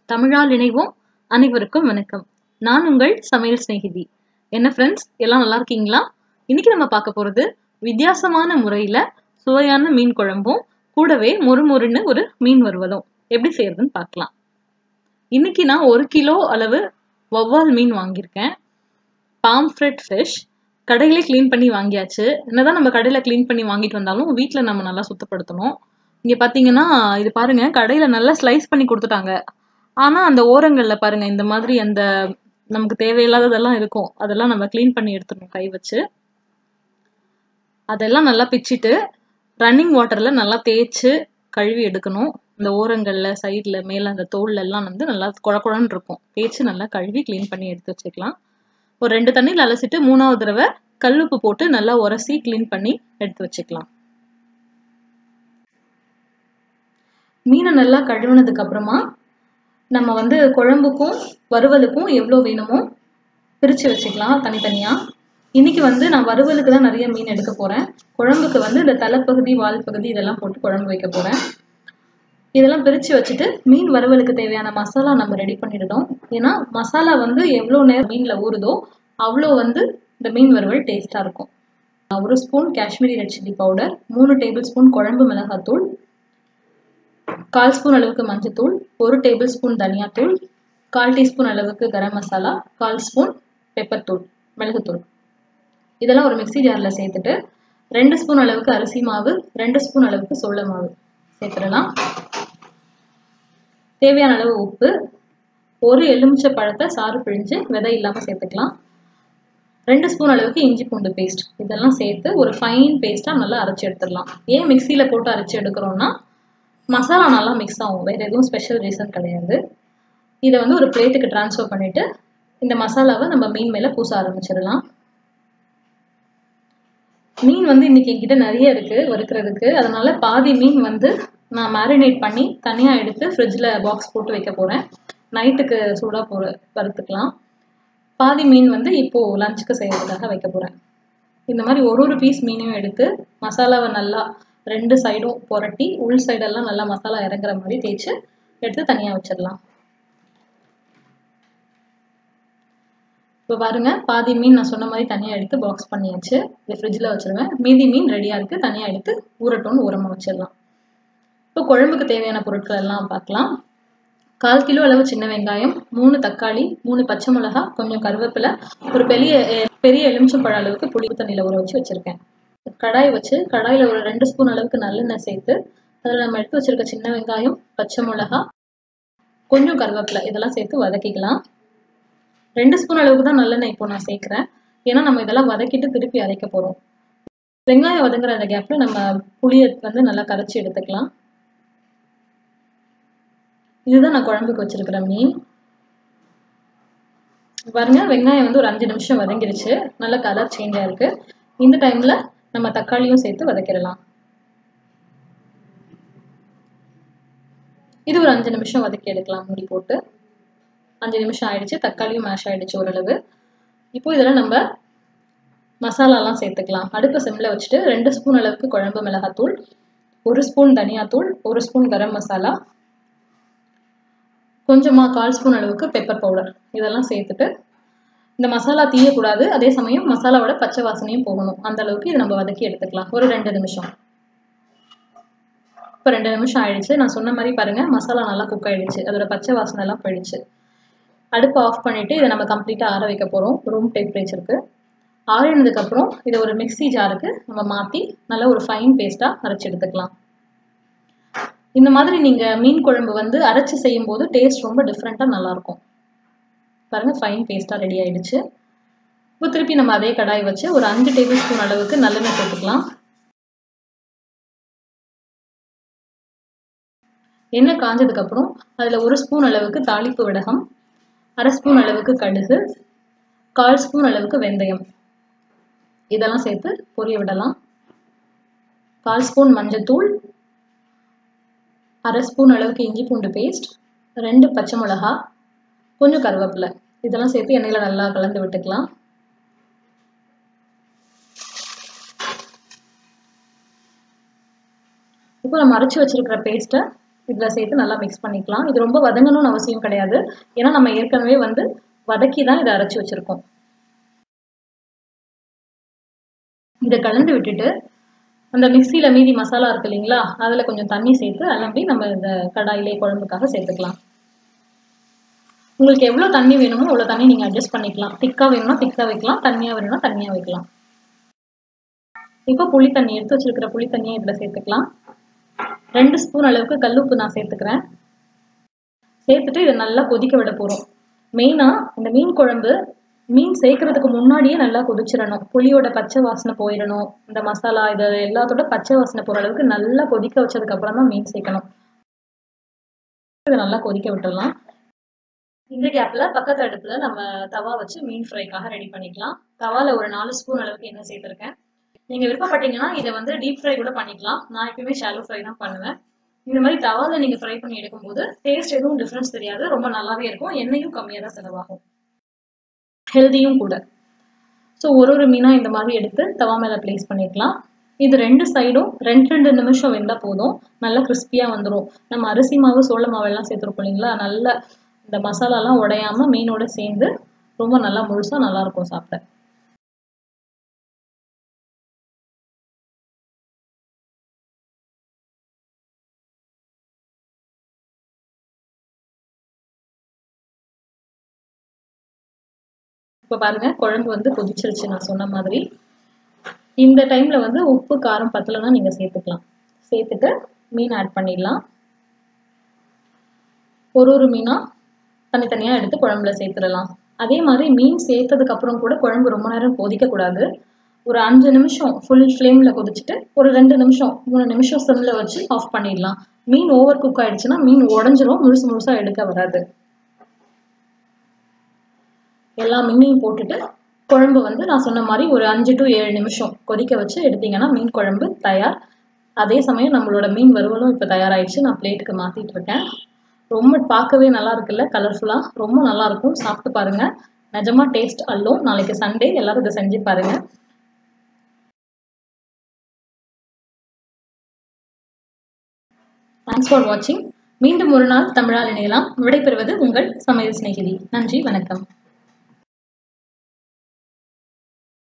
தமிழால் இணைவோம் அனைவருக்கும் வணக்கம் நான் உங்கள் சமையல் சிநேகிதி என்ன ஃப்ரெண்ட்ஸ் எல்லாம் நல்லா இருக்கீங்களா இன்னைக்கு நம்ம பார்க்க போறது வித்தியாசமான முறையில சுவையான மீன் குழம்பும் கூடவே மொறுமொறுன்னு ஒரு மீன் வறுவலும் எப்படி செய்யறதுன்னு பார்க்கலாம் இன்னைக்கு நான் ஒரு கிலோ அளவு வவ்வால் மீன் வாங்கியிருக்கேன் பாம்ஃப்ரெட் ஃபிஷ் கடையிலே க்ளீன் பண்ணி வாங்கியாச்சு என்னதான் நம்ம கடையில க்ளீன் பண்ணி வாங்கிட்டு வந்தாலும் வீட்ல நம்ம நல்லா சுத்தப்படுத்தணும் இங்க பாத்தீங்கன்னா இது பாருங்க கடையில நல்லா ஸ்லைஸ் பண்ணி கொடுத்துட்டாங்க ஆனா அந்த ஓரங்கள்ல பாருங்க இந்த மாதிரி அந்த நமக்கு தேவையில்லாததெல்லாம் இருக்கும் அதெல்லாம் நம்ம க்ளீன் பண்ணி எடுத்துடணும் கை வச்சு அதெல்லாம் நல்லா பிச்சிட்டு ரன்னிங் வாட்டர்ல நல்லா தேய்ச்சு கழுவி எடுக்கணும் இந்த ஓரங்கள்ல சைட்ல மேல அந்த தோல்ல எல்லாம் வந்து நல்லா குழ குழன்னு இருக்கும் தேய்ச்சு நல்லா கழுவி க்ளீன் பண்ணி எடுத்து வச்சுக்கலாம் ஒரு ரெண்டு தண்ணியில் அலசிட்டு மூணாவது தடவை கல்லுப்பு போட்டு நல்லா உரசி க்ளீன் பண்ணி எடுத்து வச்சுக்கலாம் மீனை நல்லா கழுவுனதுக்கு அப்புறமா நம்ம வந்து குழம்புக்கும் வறுவலுக்கும் எவ்வளோ வேணுமோ பிரித்து வச்சுக்கலாம் தனித்தனியாக இன்னைக்கு வந்து நான் வறுவலுக்கு தான் நிறைய மீன் எடுக்க போகிறேன் குழம்புக்கு வந்து இந்த தலைப்பகுதி வால் பகுதி இதெல்லாம் போட்டு குழம்பு வைக்க போகிறேன் இதெல்லாம் பிரித்து வச்சுட்டு மீன் வறுவலுக்கு தேவையான மசாலா நம்ம ரெடி பண்ணிடணும் ஏன்னா மசாலா வந்து எவ்வளோ நேரம் மீனில் ஊறுதோ அவ்வளோ வந்து இந்த மீன் வறுவல் டேஸ்ட்டாக இருக்கும் ஒரு spoon Kashmiri red chilli powder மூணு டேபிள் ஸ்பூன் குழம்பு மிளகாத்தூள் கால் ஸ்பூன் அளவுக்கு மஞ்சத்தூள் ஒரு டேபிள் ஸ்பூன் தனியாத்தூள் கால் டீஸ்பூன் அளவுக்கு கரம் மசாலா கால் ஸ்பூன் பெப்பர் தூள் மிளகுத்தூள் இதெல்லாம் ஒரு மிக்சி ஜாரில் சேர்த்துட்டு ரெண்டு ஸ்பூன் அளவுக்கு அரிசி மாவு ரெண்டு ஸ்பூன் அளவுக்கு சோள மாவு சேர்த்துடலாம் தேவையான அளவு உப்பு ஒரு எலுமிச்சை பழத்தை சாறு பிழிஞ்சு விதை இல்லாமல் சேர்த்துக்கலாம் ரெண்டு ஸ்பூன் அளவுக்கு இஞ்சி பூண்டு பேஸ்ட் இதெல்லாம் சேர்த்து ஒரு ஃபைன் பேஸ்ட்டாக நல்லா அரைச்சி எடுத்துடலாம் ஏன் மிக்சியில் போட்டு அரைச்சி எடுக்கிறோம்னா மசாலா நல்லா மிக்ஸ் ஆகும் வேறு எதுவும் ஸ்பெஷல் ரீசன் கிடையாது இதை வந்து ஒரு பிளேட்டுக்கு ட்ரான்ஸ்ஃபர் பண்ணிவிட்டு இந்த மசாலாவை நம்ம மீன் மேலே பூச ஆரம்பிச்சிடலாம் மீன் வந்து இன்னைக்கு என்கிட்ட நிறைய இருக்கு வறுக்கிறதுக்கு அதனால பாதி மீன் வந்து நான் மேரினேட் பண்ணி தனியாக எடுத்து ஃப்ரிட்ஜில் பாக்ஸ் போட்டு வைக்க போகிறேன் நைட்டுக்கு சூடாக போ வறுத்துக்கலாம் பாதி மீன் வந்து இப்போது லஞ்சுக்கு செய்யறதுக்காக வைக்க போகிறேன் இந்த மாதிரி ஒரு ஒரு பீஸ் மீனையும் எடுத்து மசாலாவை நல்லா ரெண்டு சைடும் புரட்டி உள் சைடெல்லாம் நல்லா மசாலா இறங்குற மாதிரி தேய்ச்சி எடுத்து தனியாக வச்சிடலாம் இப்போ பாருங்க பாதி மீன் நான் சொன்ன மாதிரி தனியாக எடுத்து பாக்ஸ் பண்ணியாச்சு இது ஃப்ரிட்ஜில் வச்சிருவேன் மீதி மீன் ரெடியாக இருக்குது தனியாக எடுத்து ஊறட்டும்னு உரமாக வச்சிடலாம் இப்போ குழம்புக்கு தேவையான பொருட்கள் எல்லாம் பார்க்கலாம் கால் கிலோ அளவு சின்ன வெங்காயம் மூணு தக்காளி மூணு பச்சை மிளகா கொஞ்சம் கருவேப்பிலை ஒரு பெரிய பெரிய எலுமிச்சம்பழ அளவுக்கு புளி தண்ணியில் ஊற வச்சு வச்சுருக்கேன் கடாய் வச்சு கடாயில் ஒரு ரெண்டு ஸ்பூன் அளவுக்கு நல்லெண்ணெய் சேர்த்து அதில் நம்ம எடுத்து வச்சிருக்க சின்ன வெங்காயம் பச்சை மிளகா கொஞ்சம் கருவேப்பிலை இதெல்லாம் சேர்த்து வதக்கிக்கலாம் ரெண்டு ஸ்பூன் அளவுக்கு தான் நல்லெண்ணெய் இப்போ நான் சேர்க்குறேன் ஏன்னா நம்ம இதெல்லாம் வதக்கிட்டு திருப்பி அரைக்க போகிறோம் வெங்காயம் வதங்குற அந்த கேப்பில் நம்ம புளியை வந்து நல்லா கரைச்சி எடுத்துக்கலாம் இதுதான் நான் குழம்புக்கு வச்சிருக்கிற மீன் பாருங்க வெங்காயம் வந்து ஒரு அஞ்சு நிமிஷம் வதங்கிருச்சு நல்ல கலர் சேஞ்ச் ஆயிருக்கு இந்த டைம்ல நம்ம தக்காளியும் சேர்த்து வதக்கிடலாம் இது ஒரு அஞ்சு நிமிஷம் வதக்கி எடுக்கலாம் மூடி போட்டு அஞ்சு நிமிஷம் ஆயிடுச்சு தக்காளியும் மேஷ் ஆயிடுச்சு ஓரளவு இப்போ இதில் நம்ம மசாலாலாம் சேர்த்துக்கலாம் அடுப்பு சிம்ல வச்சுட்டு ரெண்டு ஸ்பூன் அளவுக்கு குழம்பு மிளகாத்தூள் ஒரு ஸ்பூன் தனியாத்தூள் ஒரு ஸ்பூன் கரம் மசாலா கொஞ்சமாக கால் ஸ்பூன் அளவுக்கு பெப்பர் பவுடர் இதெல்லாம் சேர்த்துட்டு இந்த மசாலா தீயக்கூடாது அதே சமயம் மசாலாவோட பச்சை வாசனையும் போகணும் அந்த அளவுக்கு இதை நம்ம வதக்கி எடுத்துக்கலாம் ஒரு ரெண்டு நிமிஷம் இப்போ ரெண்டு நிமிஷம் ஆயிடுச்சு நான் சொன்ன மாதிரி பாருங்க மசாலா நல்லா குக் ஆயிடுச்சு அதோட பச்சை வாசனை எல்லாம் போயிடுச்சு அடுப்பு ஆஃப் பண்ணிட்டு இதை நம்ம கம்ப்ளீட்டாக ஆற வைக்க போகிறோம் ரூம் டெம்பரேச்சருக்கு ஆறினதுக்கப்புறம் இதை ஒரு மிக்சி ஜாருக்கு நம்ம மாற்றி நல்லா ஒரு ஃபைன் பேஸ்ட்டாக அரைச்சி எடுத்துக்கலாம் இந்த மாதிரி நீங்கள் மீன் குழம்பு வந்து அரைச்சி செய்யும் போது டேஸ்ட் ரொம்ப டிஃப்ரெண்ட்டாக நல்லாயிருக்கும் பாருங்க ஃபைன் பேஸ்ட்டாக ரெடி ஆயிடுச்சு இப்போ திருப்பி நம்ம அதே கடாய் வச்சு ஒரு அஞ்சு டேபிள் ஸ்பூன் அளவுக்கு நல்லெண்ணெய் போட்டுக்கலாம் எண்ணெய் காஞ்சதுக்கப்புறம் அதில் ஒரு ஸ்பூன் அளவுக்கு தாளிப்பு விடகம் அரை ஸ்பூன் அளவுக்கு கடுகு கால் ஸ்பூன் அளவுக்கு வெந்தயம் இதெல்லாம் சேர்த்து பொரிய விடலாம் கால் ஸ்பூன் மஞ்சத்தூள் அரை ஸ்பூன் அளவுக்கு இஞ்சி பூண்டு பேஸ்ட் ரெண்டு பச்சை மிளகா கொஞ்சம் கருவேப்பிலை இதெல்லாம் சேர்த்து எண்ணெயில் நல்லா கலந்து விட்டுக்கலாம் இப்போ நம்ம அரைச்சி வச்சிருக்கிற பேஸ்ட்டை இதில் சேர்த்து நல்லா மிக்ஸ் பண்ணிக்கலாம் இது ரொம்ப வதங்கணும்னு அவசியம் கிடையாது ஏன்னா நம்ம ஏற்கனவே வந்து வதக்கி தான் இதை அரைச்சி வச்சுருக்கோம் இதை கலந்து விட்டுட்டு அந்த மிக்சியில் மீதி மசாலா இருக்கு இல்லைங்களா அதில் கொஞ்சம் தண்ணி சேர்த்து அலம்பி நம்ம இந்த கடாயிலே குழம்புக்காக சேர்த்துக்கலாம் உங்களுக்கு எவ்வளோ தண்ணி வேணுமோ அவ்வளோ தண்ணி நீங்கள் அட்ஜஸ்ட் பண்ணிக்கலாம் திக்காக வேணும்னா திக்காக வைக்கலாம் தண்ணியாக வேணும்னா தண்ணியாக வைக்கலாம் இப்போ புளி தண்ணி எடுத்து வச்சிருக்கிற புளி தண்ணியை இதில் சேர்த்துக்கலாம் ரெண்டு ஸ்பூன் அளவுக்கு கல்லுப்பு நான் சேர்த்துக்கிறேன் சேர்த்துட்டு இதை நல்லா கொதிக்க விட போகிறோம் மெயினாக இந்த மீன் குழம்பு மீன் சேர்க்கறதுக்கு முன்னாடியே நல்லா கொதிச்சிடணும் புளியோட பச்சை வாசனை போயிடணும் இந்த மசாலா இது எல்லாத்தோட பச்சை வாசனை போகிற அளவுக்கு நல்லா கொதிக்க வச்சதுக்கு அப்புறம் தான் மீன் சேர்க்கணும் இதை நல்லா கொதிக்க விட்டுடலாம் இந்த கேப்ல பக்கத்து அடுப்புல நம்ம தவா வச்சு மீன் ஃப்ரைக்காக ரெடி பண்ணிக்கலாம் தவால ஒரு நாலு ஸ்பூன் அளவுக்கு எண்ணெய் சேர்த்துருக்கேன் நீங்க விருப்பப்பட்டீங்கன்னா இதை வந்து டீப் ஃப்ரை கூட பண்ணிக்கலாம் நான் எப்பயுமே ஷாலோ ஃப்ரை தான் பண்ணுவேன் இந்த மாதிரி தவால நீங்க ஃப்ரை பண்ணி எடுக்கும்போது டேஸ்ட் எதுவும் டிஃப்ரென்ஸ் தெரியாது ரொம்ப நல்லாவே இருக்கும் எண்ணெயும் கம்மியாக தான் செலவாகும் ஹெல்தியும் கூட ஸோ ஒரு ஒரு மீனாக இந்த மாதிரி எடுத்து தவா மேலே ப்ளேஸ் பண்ணிக்கலாம் இது ரெண்டு சைடும் ரெண்டு ரெண்டு நிமிஷம் வெந்தால் போதும் நல்லா கிறிஸ்பியாக வந்துடும் நம்ம அரிசி மாவு சோள மாவு எல்லாம் சேர்த்துருப்போம் இல்லைங்களா நல்லா இந்த மசாலாலாம் உடையாம மீனோட சேர்ந்து ரொம்ப நல்லா முழுசாக நல்லா இருக்கும் சாப்பிட இப்போ பாருங்க குழம்பு வந்து கொதிச்சிருச்சு நான் சொன்ன மாதிரி இந்த டைம்ல வந்து உப்பு காரம் பத்தலைன்னா நீங்க சேர்த்துக்கலாம் சேர்த்துட்டு மீன் ஆட் பண்ணிடலாம் ஒரு ஒரு மீனா தனித்தனியா எடுத்து குழம்புல சேர்த்துடலாம் அதே மாதிரி மீன் சேர்த்ததுக்கு அப்புறம் கூட குழம்பு ரொம்ப நேரம் கொதிக்க கூடாது ஒரு அஞ்சு நிமிஷம் ஃபுல் ஃப்ளேம்ல கொதிச்சுட்டு ஒரு ரெண்டு நிமிஷம் மூணு நிமிஷம் சிம்ல வச்சு ஆஃப் பண்ணிடலாம் மீன் ஓவர் குக் ஆயிடுச்சுன்னா மீன் உடஞ்சிரும் முழுசு முழுசா எடுக்க வராது எல்லா மீனையும் போட்டுட்டு குழம்பு வந்து நான் சொன்ன மாதிரி ஒரு அஞ்சு டு ஏழு நிமிஷம் கொதிக்க வச்சு எடுத்தீங்கன்னா மீன் குழம்பு தயார் அதே சமயம் நம்மளோட மீன் வறுவலும் இப்போ தயாராகிடுச்சு நான் பிளேட்டுக்கு மாற்றிட்டு இருக்கேன் ரொம்ப பார்க்கவே நல்லா இருக்குல்ல கலர்ஃபுல்லாக ரொம்ப நல்லா இருக்கும் சாப்பிட்டு பாருங்க நிஜமா டேஸ்ட் அல்லும் நாளைக்கு சண்டே எல்லாரும் இதை செஞ்சு பாருங்க தேங்க்ஸ் ஃபார் வாட்சிங் மீண்டும் ஒரு நாள் தமிழால் இணையலாம் விடைபெறுவது உங்கள் சமையல் சிநேகிதி நன்றி வணக்கம்